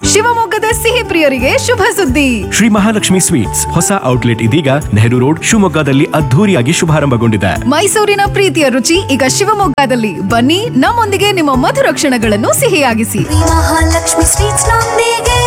ಶಿವಮೊಗ್ಗದ ಸಿಹಿ ಪ್ರಿಯರಿಗೆ ಶುಭ ಸುದ್ದಿ ಶ್ರೀ ಮಹಾಲಕ್ಷ್ಮಿ ಸ್ವೀಟ್ಸ್ ಹೊಸ ಔಟ್ಲೆಟ್ ಇದೀಗ ನೆಹರು ರೋಡ್ ಶಿವಮೊಗ್ಗದಲ್ಲಿ ಅದ್ಧೂರಿಯಾಗಿ ಶುಭಾರಂಭಗೊಂಡಿದೆ ಮೈಸೂರಿನ ಪ್ರೀತಿಯ ರುಚಿ ಈಗ ಶಿವಮೊಗ್ಗದಲ್ಲಿ ಬನ್ನಿ ನಮ್ಮೊಂದಿಗೆ ನಿಮ್ಮ ಮಧುರ ಕ್ಷಣಗಳನ್ನು ಸಿಹಿಯಾಗಿಸಿ ಮಹಾಲಕ್ಷ್ಮಿ ಸ್ವೀಟ್ಸ್ ನೊಂದಿಗೆ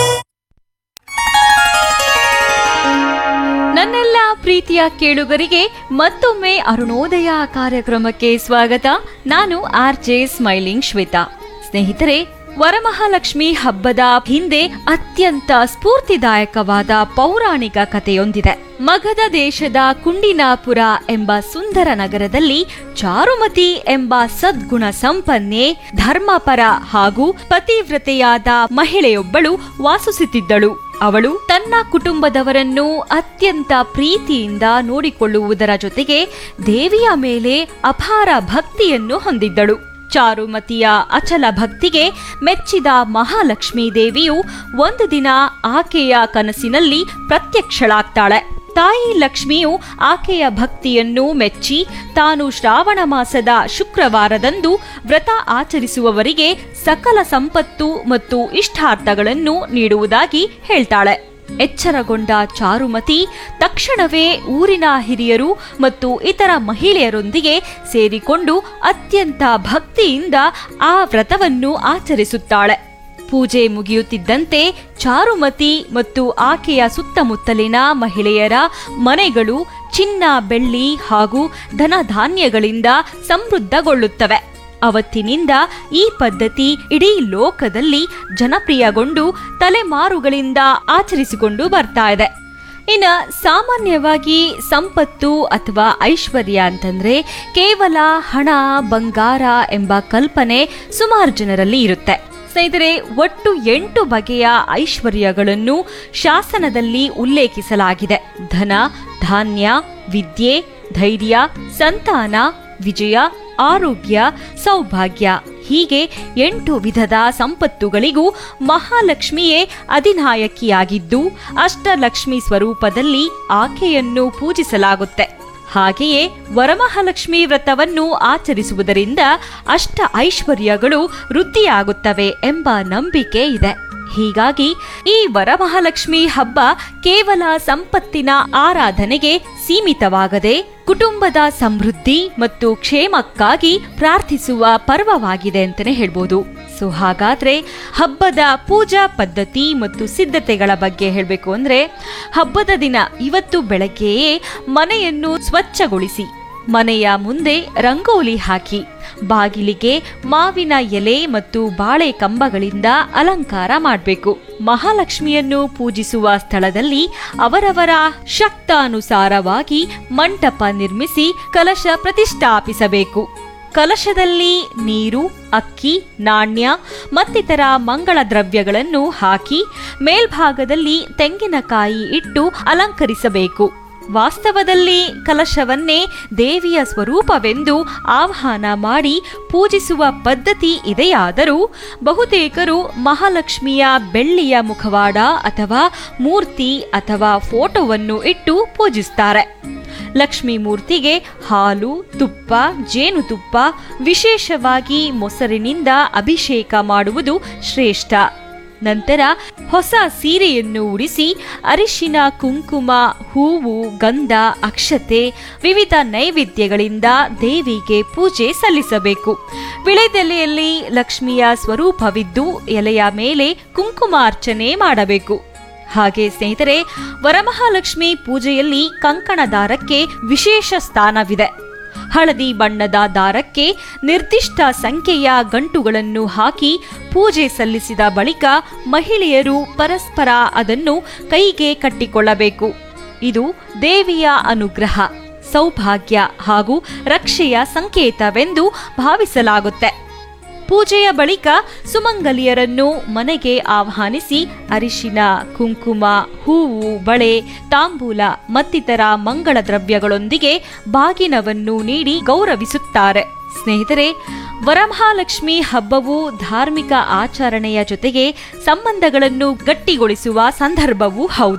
ನನ್ನೆಲ್ಲ ಪ್ರೀತಿಯ ಕೇಳುಗರಿಗೆ ಮತ್ತೊಮ್ಮೆ ಅರುಣೋದಯ ಕಾರ್ಯಕ್ರಮಕ್ಕೆ ಸ್ವಾಗತ ನಾನು ಆರ್ ಜೆ ಸ್ಮೈಲಿಂಗ್ ಶ್ವೇತಾ ಸ್ನೇಹಿತರೆ ವರಮಹಾಲಕ್ಷ್ಮಿ ಹಬ್ಬದ ಹಿಂದೆ ಅತ್ಯಂತ ಸ್ಫೂರ್ತಿದಾಯಕವಾದ ಪೌರಾಣಿಕ ಕಥೆಯೊಂದಿದೆ ಮಗಧ ದೇಶದ ಕುಂಡಿನಾಪುರ ಎಂಬ ಸುಂದರ ನಗರದಲ್ಲಿ ಚಾರುಮತಿ ಎಂಬ ಸದ್ಗುಣ ಸಂಪನ್ನೆ ಧರ್ಮಪರ ಹಾಗೂ ಪತಿವ್ರತೆಯಾದ ಮಹಿಳೆಯೊಬ್ಬಳು ವಾಸಿಸುತ್ತಿದ್ದಳು ಅವಳು ತನ್ನ ಕುಟುಂಬದವರನ್ನು ಅತ್ಯಂತ ಪ್ರೀತಿಯಿಂದ ನೋಡಿಕೊಳ್ಳುವುದರ ಜೊತೆಗೆ ದೇವಿಯ ಮೇಲೆ ಅಪಾರ ಭಕ್ತಿಯನ್ನು ಹೊಂದಿದ್ದಳು ಚಾರುಮತಿಯ ಅಚಲ ಭಕ್ತಿಗೆ ಮೆಚ್ಚಿದ ಮಹಾಲಕ್ಷ್ಮೀ ದೇವಿಯು ಒಂದು ದಿನ ಆಕೆಯ ಕನಸಿನಲ್ಲಿ ಪ್ರತ್ಯಕ್ಷಳಾಗ್ತಾಳೆ ತಾಯಿ ಲಕ್ಷ್ಮಿಯು ಆಕೆಯ ಭಕ್ತಿಯನ್ನು ಮೆಚ್ಚಿ ತಾನು ಶ್ರಾವಣ ಮಾಸದ ಶುಕ್ರವಾರದಂದು ವ್ರತ ಆಚರಿಸುವವರಿಗೆ ಸಕಲ ಸಂಪತ್ತು ಮತ್ತು ಇಷ್ಟಾರ್ಥಗಳನ್ನು ನೀಡುವುದಾಗಿ ಹೇಳ್ತಾಳೆ ಎಚ್ಚರಗೊಂಡ ಚಾರುಮತಿ ತಕ್ಷಣವೇ ಊರಿನ ಹಿರಿಯರು ಮತ್ತು ಇತರ ಮಹಿಳೆಯರೊಂದಿಗೆ ಸೇರಿಕೊಂಡು ಅತ್ಯಂತ ಭಕ್ತಿಯಿಂದ ಆ ವ್ರತವನ್ನು ಆಚರಿಸುತ್ತಾಳೆ ಪೂಜೆ ಮುಗಿಯುತ್ತಿದ್ದಂತೆ ಚಾರುಮತಿ ಮತ್ತು ಆಕೆಯ ಸುತ್ತಮುತ್ತಲಿನ ಮಹಿಳೆಯರ ಮನೆಗಳು ಚಿನ್ನ ಬೆಳ್ಳಿ ಹಾಗೂ ಧನಧಾನ್ಯಗಳಿಂದ ಸಮೃದ್ಧಗೊಳ್ಳುತ್ತವೆ ಅವತ್ತಿನಿಂದ ಈ ಪದ್ಧತಿ ಇಡೀ ಲೋಕದಲ್ಲಿ ಜನಪ್ರಿಯಗೊಂಡು ತಲೆಮಾರುಗಳಿಂದ ಆಚರಿಸಿಕೊಂಡು ಬರ್ತಾ ಇದೆ ಇನ್ನ ಸಾಮಾನ್ಯವಾಗಿ ಸಂಪತ್ತು ಅಥವಾ ಐಶ್ವರ್ಯ ಅಂತಂದ್ರೆ ಕೇವಲ ಹಣ ಬಂಗಾರ ಎಂಬ ಕಲ್ಪನೆ ಸುಮಾರು ಜನರಲ್ಲಿ ಇರುತ್ತೆ ಸ್ನೇಹಿತರೆ ಒಟ್ಟು ಎಂಟು ಬಗೆಯ ಐಶ್ವರ್ಯಗಳನ್ನು ಶಾಸನದಲ್ಲಿ ಉಲ್ಲೇಖಿಸಲಾಗಿದೆ ಧನ ಧಾನ್ಯ ವಿದ್ಯೆ ಧೈರ್ಯ ಸಂತಾನ ವಿಜಯ ಆರೋಗ್ಯ ಸೌಭಾಗ್ಯ ಹೀಗೆ ಎಂಟು ವಿಧದ ಸಂಪತ್ತುಗಳಿಗೂ ಮಹಾಲಕ್ಷ್ಮಿಯೇ ಅಧಿನಾಯಕಿಯಾಗಿದ್ದು ಅಷ್ಟಲಕ್ಷ್ಮಿ ಸ್ವರೂಪದಲ್ಲಿ ಆಕೆಯನ್ನು ಪೂಜಿಸಲಾಗುತ್ತೆ ಹಾಗೆಯೇ ವರಮಹಾಲಕ್ಷ್ಮಿ ವ್ರತವನ್ನು ಆಚರಿಸುವುದರಿಂದ ಅಷ್ಟ ಐಶ್ವರ್ಯಗಳು ವೃದ್ಧಿಯಾಗುತ್ತವೆ ಎಂಬ ನಂಬಿಕೆ ಇದೆ ಹೀಗಾಗಿ ಈ ವರಮಹಾಲಕ್ಷ್ಮಿ ಹಬ್ಬ ಕೇವಲ ಸಂಪತ್ತಿನ ಆರಾಧನೆಗೆ ಸೀಮಿತವಾಗದೆ ಕುಟುಂಬದ ಸಮೃದ್ಧಿ ಮತ್ತು ಕ್ಷೇಮಕ್ಕಾಗಿ ಪ್ರಾರ್ಥಿಸುವ ಪರ್ವವಾಗಿದೆ ಅಂತಲೇ ಹೇಳ್ಬೋದು ಸೊ ಹಾಗಾದ್ರೆ ಹಬ್ಬದ ಪೂಜಾ ಪದ್ಧತಿ ಮತ್ತು ಸಿದ್ಧತೆಗಳ ಬಗ್ಗೆ ಹೇಳಬೇಕು ಅಂದ್ರೆ ಹಬ್ಬದ ದಿನ ಇವತ್ತು ಬೆಳಗ್ಗೆಯೇ ಮನೆಯನ್ನು ಸ್ವಚ್ಛಗೊಳಿಸಿ ಮನೆಯ ಮುಂದೆ ರಂಗೋಲಿ ಹಾಕಿ ಬಾಗಿಲಿಗೆ ಮಾವಿನ ಎಲೆ ಮತ್ತು ಬಾಳೆ ಕಂಬಗಳಿಂದ ಅಲಂಕಾರ ಮಾಡಬೇಕು ಮಹಾಲಕ್ಷ್ಮಿಯನ್ನು ಪೂಜಿಸುವ ಸ್ಥಳದಲ್ಲಿ ಅವರವರ ಶಕ್ತಾನುಸಾರವಾಗಿ ಮಂಟಪ ನಿರ್ಮಿಸಿ ಕಲಶ ಪ್ರತಿಷ್ಠಾಪಿಸಬೇಕು ಕಲಶದಲ್ಲಿ ನೀರು ಅಕ್ಕಿ ನಾಣ್ಯ ಮತ್ತಿತರ ಮಂಗಳ ದ್ರವ್ಯಗಳನ್ನು ಹಾಕಿ ಮೇಲ್ಭಾಗದಲ್ಲಿ ತೆಂಗಿನಕಾಯಿ ಇಟ್ಟು ಅಲಂಕರಿಸಬೇಕು ವಾಸ್ತವದಲ್ಲಿ ಕಲಶವನ್ನೇ ದೇವಿಯ ಸ್ವರೂಪವೆಂದು ಆಹ್ವಾನ ಮಾಡಿ ಪೂಜಿಸುವ ಪದ್ಧತಿ ಇದೆಯಾದರೂ ಬಹುತೇಕರು ಮಹಾಲಕ್ಷ್ಮಿಯ ಬೆಳ್ಳಿಯ ಮುಖವಾಡ ಅಥವಾ ಮೂರ್ತಿ ಅಥವಾ ಫೋಟೋವನ್ನು ಇಟ್ಟು ಪೂಜಿಸ್ತಾರೆ ಲಕ್ಷ್ಮೀ ಮೂರ್ತಿಗೆ ಹಾಲು ತುಪ್ಪ ಜೇನುತುಪ್ಪ ವಿಶೇಷವಾಗಿ ಮೊಸರಿನಿಂದ ಅಭಿಷೇಕ ಮಾಡುವುದು ಶ್ರೇಷ್ಠ ನಂತರ ಹೊಸ ಸೀರೆಯನ್ನು ಉಡಿಸಿ ಅರಿಶಿನ ಕುಂಕುಮ ಹೂವು ಗಂಧ ಅಕ್ಷತೆ ವಿವಿಧ ನೈವೇದ್ಯಗಳಿಂದ ದೇವಿಗೆ ಪೂಜೆ ಸಲ್ಲಿಸಬೇಕು ವಿಳೆದೆಲೆಯಲ್ಲಿ ಲಕ್ಷ್ಮಿಯ ಸ್ವರೂಪವಿದ್ದು ಎಲೆಯ ಮೇಲೆ ಕುಂಕುಮಾರ್ಚನೆ ಮಾಡಬೇಕು ಹಾಗೆ ಸ್ನೇಹಿತರೆ ವರಮಹಾಲಕ್ಷ್ಮಿ ಪೂಜೆಯಲ್ಲಿ ಕಂಕಣ ದಾರಕ್ಕೆ ವಿಶೇಷ ಸ್ಥಾನವಿದೆ ಹಳದಿ ಬಣ್ಣದ ದಾರಕ್ಕೆ ನಿರ್ದಿಷ್ಟ ಸಂಖ್ಯೆಯ ಗಂಟುಗಳನ್ನು ಹಾಕಿ ಪೂಜೆ ಸಲ್ಲಿಸಿದ ಬಳಿಕ ಮಹಿಳೆಯರು ಪರಸ್ಪರ ಅದನ್ನು ಕೈಗೆ ಕಟ್ಟಿಕೊಳ್ಳಬೇಕು ಇದು ದೇವಿಯ ಅನುಗ್ರಹ ಸೌಭಾಗ್ಯ ಹಾಗೂ ರಕ್ಷೆಯ ಸಂಕೇತವೆಂದು ಭಾವಿಸಲಾಗುತ್ತೆ ಪೂಜೆಯ ಬಳಿಕ ಸುಮಂಗಲಿಯರನ್ನು ಮನೆಗೆ ಆಹ್ವಾನಿಸಿ ಅರಿಶಿನ ಕುಂಕುಮ ಹೂವು ಬಳೆ ತಾಂಬೂಲ ಮತ್ತಿತರ ಮಂಗಳ ದ್ರವ್ಯಗಳೊಂದಿಗೆ ಬಾಗಿನವನ್ನು ನೀಡಿ ಗೌರವಿಸುತ್ತಾರೆ ಸ್ನೇಹಿತರೆ ವರಮಹಾಲಕ್ಷ್ಮಿ ಹಬ್ಬವು ಧಾರ್ಮಿಕ ಆಚರಣೆಯ ಜೊತೆಗೆ ಸಂಬಂಧಗಳನ್ನು ಗಟ್ಟಿಗೊಳಿಸುವ ಸಂದರ್ಭವೂ ಹೌದು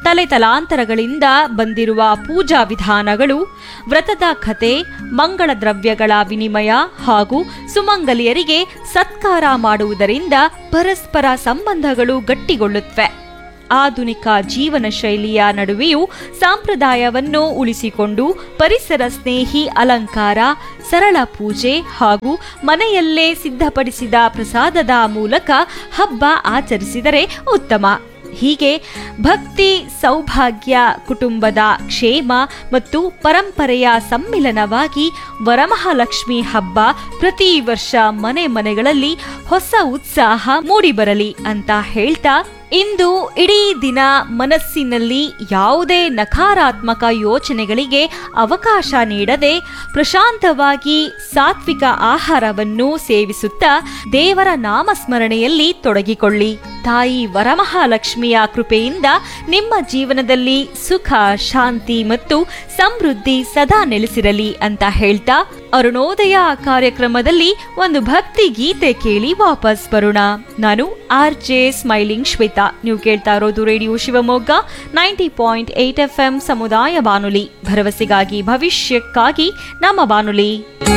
ತಲೆ ತಲಾಂತರಗಳಿಂದ ಬಂದಿರುವ ಪೂಜಾ ವಿಧಾನಗಳು ವ್ರತದ ಕಥೆ ಮಂಗಳ ದ್ರವ್ಯಗಳ ವಿನಿಮಯ ಹಾಗೂ ಸುಮಂಗಲಿಯರಿಗೆ ಸತ್ಕಾರ ಮಾಡುವುದರಿಂದ ಪರಸ್ಪರ ಸಂಬಂಧಗಳು ಗಟ್ಟಿಗೊಳ್ಳುತ್ತವೆ ಆಧುನಿಕ ಜೀವನ ಶೈಲಿಯ ನಡುವೆಯೂ ಸಂಪ್ರದಾಯವನ್ನು ಉಳಿಸಿಕೊಂಡು ಪರಿಸರ ಸ್ನೇಹಿ ಅಲಂಕಾರ ಸರಳ ಪೂಜೆ ಹಾಗೂ ಮನೆಯಲ್ಲೇ ಸಿದ್ಧಪಡಿಸಿದ ಪ್ರಸಾದದ ಮೂಲಕ ಹಬ್ಬ ಆಚರಿಸಿದರೆ ಉತ್ತಮ ಹೀಗೆ ಭಕ್ತಿ ಸೌಭಾಗ್ಯ ಕುಟುಂಬದ ಕ್ಷೇಮ ಮತ್ತು ಪರಂಪರೆಯ ಸಮ್ಮಿಲನವಾಗಿ ವರಮಹಾಲಕ್ಷ್ಮಿ ಹಬ್ಬ ಪ್ರತಿ ವರ್ಷ ಮನೆ ಮನೆಗಳಲ್ಲಿ ಹೊಸ ಉತ್ಸಾಹ ಮೂಡಿಬರಲಿ ಅಂತ ಹೇಳ್ತಾ ಇಂದು ಇಡೀ ದಿನ ಮನಸ್ಸಿನಲ್ಲಿ ಯಾವುದೇ ನಕಾರಾತ್ಮಕ ಯೋಚನೆಗಳಿಗೆ ಅವಕಾಶ ನೀಡದೆ ಪ್ರಶಾಂತವಾಗಿ ಸಾತ್ವಿಕ ಆಹಾರವನ್ನು ಸೇವಿಸುತ್ತಾ ದೇವರ ನಾಮಸ್ಮರಣೆಯಲ್ಲಿ ತೊಡಗಿಕೊಳ್ಳಿ ತಾಯಿ ವರಮಹಾಲಕ್ಷ್ಮಿಯ ಕೃಪೆಯಿಂದ ನಿಮ್ಮ ಜೀವನದಲ್ಲಿ ಸುಖ ಶಾಂತಿ ಮತ್ತು ಸಮೃದ್ಧಿ ಸದಾ ನೆಲೆಸಿರಲಿ ಅಂತ ಹೇಳ್ತಾ ಅರುಣೋದಯ ಕಾರ್ಯಕ್ರಮದಲ್ಲಿ ಒಂದು ಭಕ್ತಿ ಗೀತೆ ಕೇಳಿ ವಾಪಸ್ ಬರೋಣ ನಾನು ಆರ್ ಜೆ ಸ್ಮೈಲಿಂಗ್ ಶ್ವೇತಾ ನೀವು ಕೇಳ್ತಾ ಇರೋದು radio Shivamogga ninety point eight F M ಸಮುದಾಯ ಬಾನುಲಿ ಭರವಸೆಗಾಗಿ ಭವಿಷ್ಯಕ್ಕಾಗಿ ನಮ್ಮ ಬಾನುಲಿ